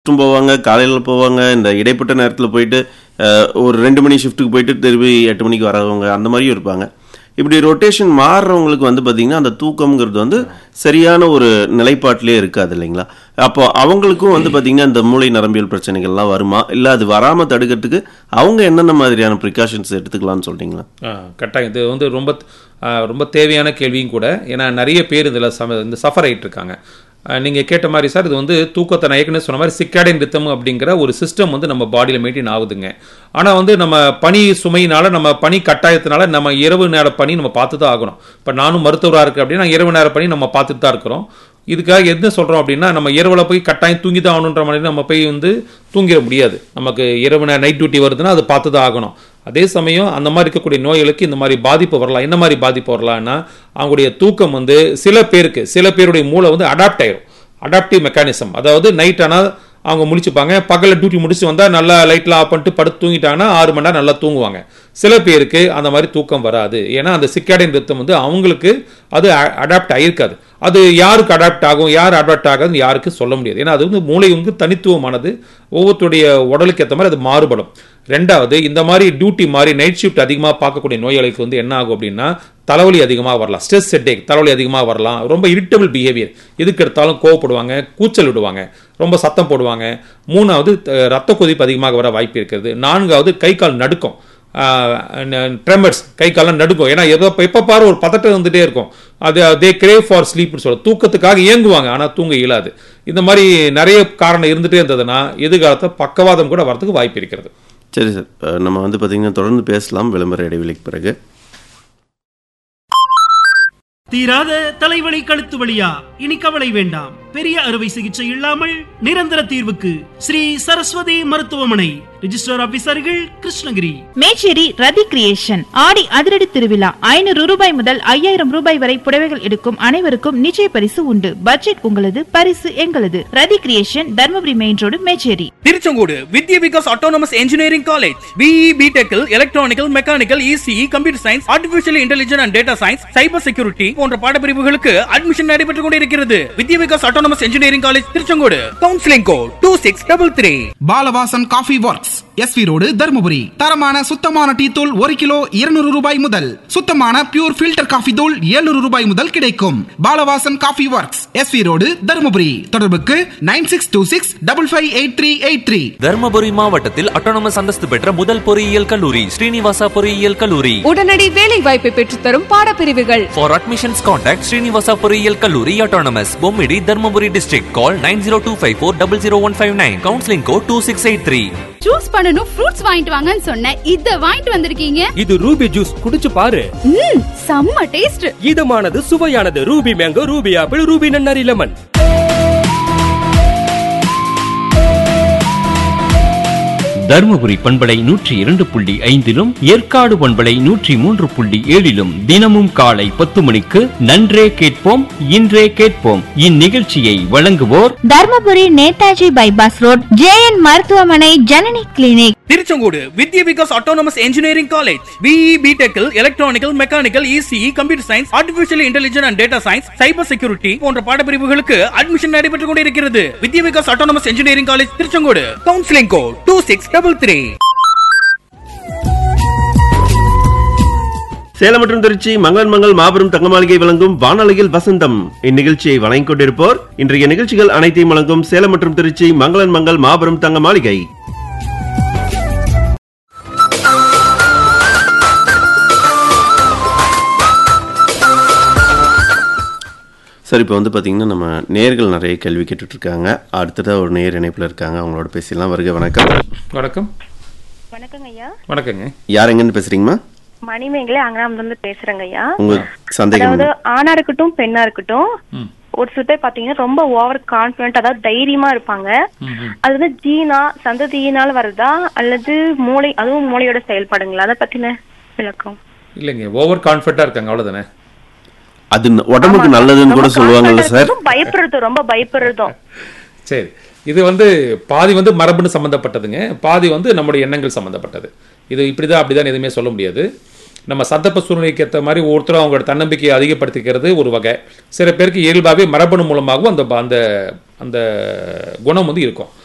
ஷிஃப்ட்டும் போவாங்க காலையில் போவாங்க இந்த இடைப்பட்ட நேரத்தில் போயிட்டு அஹ், ஒரு ரெண்டு மணி ஷிஃப்ட்டுக்கு போயிட்டு திரும்பி எட்டு மணிக்கு வரவங்க அந்த மாதிரியும் இருப்பாங்க இப்படி ரொட்டேஷன் மாறுறவங்களுக்கு வந்து பார்த்திங்கன்னா அந்த தூக்கம்ங்கிறது வந்து சரியான ஒரு நிலைப்பாட்டிலே இருக்காது இல்லைங்களா அப்போ அவங்களுக்கும் வந்து பார்த்திங்கன்னா இந்த மூளை நரம்பியல் பிரச்சனைகள்லாம் வருமா இல்லை அது வராமல் தடுக்கிறதுக்கு அவங்க என்னென்ன மாதிரியான ப்ரிகாஷன்ஸ் எடுத்துக்கலாம்னு சொல்கிறீங்களா ஆ, கட்டாயம் இது வந்து ரொம்ப ஆ, ரொம்ப தேவையான கேள்வியும் கூட ஏன்னா நிறைய பேர் இதில் சம இந்த சஃபர் ஆகிட்டு இருக்காங்க நீங்கள் கேட்ட மாதிரி சார் இது வந்து தூக்கத்தை நான் ஏற்கனவே சொன்ன மாதிரி சிக்காடின் ரித்தம் அப்படிங்கிற ஒரு சிஸ்டம் வந்து நம்ம பாடியில் மெயின்டைன் ஆகுதுங்க ஆனால் வந்து நம்ம பனி சுமையினால நம்ம பனி கட்டாயத்தினால நம்ம இரவு நேர பனி நம்ம பார்த்து தான் ஆகணும் இப்போ நானும் மருத்துவராக இருக்கேன் அப்படின்னா இரவு நேர பனி நம்ம பார்த்துட்டு தான் இருக்கிறோம் இதுக்காக என்ன சொல்கிறோம் அப்படின்னா நம்ம இரவில் போய் கட்டாயம் தூங்கி தான் ஆகணுன்ற மாதிரி நம்ம போய் வந்து தூங்கிட முடியாது நமக்கு இரவு நைட் டியூட்டி வருதுன்னா அது பார்த்து தான் ஆகணும் அதே சமயம் அந்த மாதிரி இருக்கக்கூடிய நோய்களுக்கு இந்த மாதிரி பாதிப்பு வரலாம் என்ன மாதிரி பாதிப்பு வரலாம்னா அவங்களுடைய தூக்கம் வந்து சில பேருக்கு சில பேருடைய மூளை வந்து அடாப்ட் ஆயிரும் அடாப்டிவ் மெக்கானிசம் அதாவது நைட் ஆனால் அவங்க முழிச்சுப்பாங்க பகலில் டியூட்டி முடிச்சு வந்தால் நல்லா லைட்லாம் ஆஃப் பண்ணிட்டு படுத்து தூங்கிட்டாங்கன்னா ஆறு மணி நேரம் நல்லா தூங்குவாங்க சில பேருக்கு அந்த மாதிரி தூக்கம் வராது ஏன்னா அந்த சிக்காடின் ரத்தம் வந்து அவங்களுக்கு அது அடாப்ட் ஆயிருக்காது அது யாருக்கு அடாப்ட் ஆகும் யார் அடாப்ட் ஆகாதுன்னு யாருக்கு சொல்ல முடியாது ஏன்னா அது வந்து மூளை வந்து தனித்துவமானது ஒவ்வொருத்தருடைய உடலுக்கு ஏற்ற மாதிரி அது மாறுபடும் ரெண்டாவது இந்த மாதிரி டியூட்டி மாதிரி நைட் ஷிஃப்ட் அதிகமாக பார்க்கக்கூடிய நோயாளிக்கு வந்து என்ன ஆகும் அப்படின்னா தலைவலி அதிகமாக வரலாம் ஸ்ட்ரெஸ் செட்டேக் தலைவலி அதிகமாக வரலாம் ரொம்ப இரிட்டபிள் பிஹேவியர் எதுக்கு எடுத்தாலும் கோவப்படுவாங்க கூச்சல் விடுவாங்க ரொம்ப சத்தம் போடுவாங்க மூணாவது த- ரத்த கொதிப்பு அதிகமாக வர வாய்ப்பு இருக்கிறது நான்காவது கை கால் நடுக்கம் ட்ரெமர்ஸ் கை கால்லாம் நடுக்கும் ஏன்னா ஏதோ எப்போ பாரு ஒரு பதட்டம் வந்துட்டே இருக்கும் அது தே கிரேவ் ஃபார் ஸ்லீப்னு சொல்ல தூக்கத்துக்காக இயங்குவாங்க ஆனால் தூங்க இயலாது இந்த மாதிரி நிறைய காரணம் இருந்துட்டே இருந்ததுன்னா எதிர்காலத்தில் பக்கவாதம் கூட வரதுக்கு வாய்ப்பு இருக்கிறது சரி சார் அஹ், நம்ம வந்து பார்த்திங்கன்னா தொடர்ந்து பேசலாம் விளம்பர இடைவெளிக்கு பிறகு தீராத தலைவலி கழுத்து வலியா இனி கவலை வேண்டாம் பெரிய அறுவை சிகிச்சை இல்லாமல் நிரந்தர தீர்வுக்கு ஸ்ரீ சரஸ்வதி மருத்துவமனை ரிஜிஸ்டர் ஆபீசர்கள் கிருஷ்ணகிரி மேச்சேரி ரதி கிரியேஷன் ஆடி அதிரடி திருவிழா ஐநூறு ரூபாய் முதல் ஐயாயிரம் ரூபாய் வரை புடவைகள் எடுக்கும் அனைவருக்கும் நிச்சய பரிசு உண்டு பட்ஜெட் உங்களது பரிசு எங்களது Rathi creation Dharmapuri main road Mecheri Tiruchengode Vidya Vikas autonomous engineering college BE பிடெக்கில் electronical mechanical ECE computer science artificial intelligence and data science cyber security போன்ற பாடப்பிரிவுகளுக்கு அட்மிஷன் நடைபெற்றுக் கொண்டிருக்கிறது Vidya Vikas autonomous engineering college Tiruchengode counselling code two six double three Balavasan coffee works SV road Dharmapuri தரமான சுத்தமான tea தூள் ஒரு kilo இருநூறு ரூபாய் முதல் சுத்தமான பியூர் ஃபில்டர் காஃபி தூள் 700 ரூபாய் முதல் கிடைக்கும் Balavasan coffee works SV road Dharmapuri தொடர்புக்கு nine six two six double five eight three eight three Dharmapuri மாவட்டத்தில் அட்டானமஸ் அந்தஸ்து பெற்ற முதல் பொறியியல் கல்லூரி ஸ்ரீனிவாசா பொறியியல் கல்லூரி உடனடி வேலை வாய்ப்பை பெற்றுத்தரும் பாடப்பிரிவுகள் ஃபார் அட்மிஷன்ஸ் கான்டாக்ட் ஸ்ரீனிவாசா பொறியியல் கல்லூரி autonomous Bommidi Dharmapuri district call nine zero two five four double zero one five nine counselling code two six eight three juice பண்ணனும் ஃப்ரூட்ஸ் வாங்கிட்டு வாங்கன்னு சொன்னேன் இத வாங்கிட்டு வந்திருக்கீங்க இது ரூபி ஜூஸ் குடிச்சு பாரு ம் செம்ம டேஸ்ட் இதமானது சுவையானது Ruby mango Ruby apple Ruby நன்னாரி லெமன் தருமபுரி பண்பலை நூற்றி இரண்டு புள்ளி ஐந்திலும் ஏற்காடு பண்பலை நூற்றி மூன்று புள்ளி ஏழிலும் தினமும் காலை பத்து மணிக்கு நன்றே கேட்போம் இன்றே கேட்போம் இந்நிகழ்ச்சியை வழங்குவோர் Dharmapuri Netaji bypass road JN மருத்துவமனை Janani clinic Tiruchengode Vidya Vikas autonomous engineering college BE பிடெக்கில் electronical mechanical ECE computer science artificial intelligence and data science cyber security போன்ற பாடப்பிரிவுகளுக்கு அட்மிஷன் நடைபெற்றுக் கொண்டிருக்கிறது Vidya Vikas autonomous engineering college Tiruchengode counselling code two six double three Salem மற்றும் திருச்சி மங்களன் மங்கள் மாபெரும் தங்க மாளிகை வழங்கும் வானொலியில் வசந்தம் இந்நிகழ்ச்சியை வழங்கிக் கொண்டிருப்போர் இன்றைய நிகழ்ச்சிகள் அனைத்தையும் வழங்கும் சேலம் மற்றும் திருச்சி மங்களன் மங்கள் மாபெரும் தங்க மாளிகை சரி இப்போ வந்து பார்த்தீங்கன்னா நம்ம நேர்கள் நிறைய கேள்வி கேட்டுட்டு இருக்காங்க அடுத்ததாக ஒரு நேர் இணைப்பில் இருக்காங்க அவங்களோட பேசிடலாம் வருக வணக்கம் வணக்கம் வணக்கங்க ஐயா வணக்கங்க யார் எங்கன்னு பேசுறீங்கம்மா மணிமேகலை அங்கனாமல இருந்து பேசுறேங்க ஐயா உங்க சந்தேகம் அதாவது என்ன? ஆணா இருக்கட்டும் பெண்ணா இருக்கட்டும் ஒரு சில பேர் பாத்தீங்கன்னா ரொம்ப ஓவர் கான்பிடன்ட் அதாவது தைரியமா இருப்பாங்க அது வந்து ஜீனா சந்ததியினால வருதா அல்லது மூளை அதுவும் மூளையோட செயல்பாடுங்களா அதை பத்தின விளக்கம் இல்லைங்க ஓவர் கான்ஃபிடண்டா இருக்காங்க அவ்வளவுதானே அது ந- உடம்புக்கு நல்லதுன்னு கூட ரொம்ப சொல்லுவாங்கல்ல confident சார் இருக்கும், பயப்படுறதும் ரொம்ப பயப்படுறதும் சரி இது வந்து பாதி வந்து மரபுன்னு சம்மந்தப்பட்டதுங்க பாதி வந்து நம்முடைய எண்ணங்கள் சம்மந்தப்பட்டது இது இப்படிதான் அப்படிதான் எதுவுமே சொல்ல முடியாது நம்ம சந்தர்ப்ப சூழ்நிலைக்கு ஏற்ற மாதிரி ஒருத்தரும் அவங்களோட தன்னம்பிக்கையை அதிகப்படுத்திக்கிறது ஒரு வகை சில பேருக்கு இயல்பாகவே மரபணு மூலமாகவும் அந்த அந்த அந்த குணம் வந்து இருக்கும்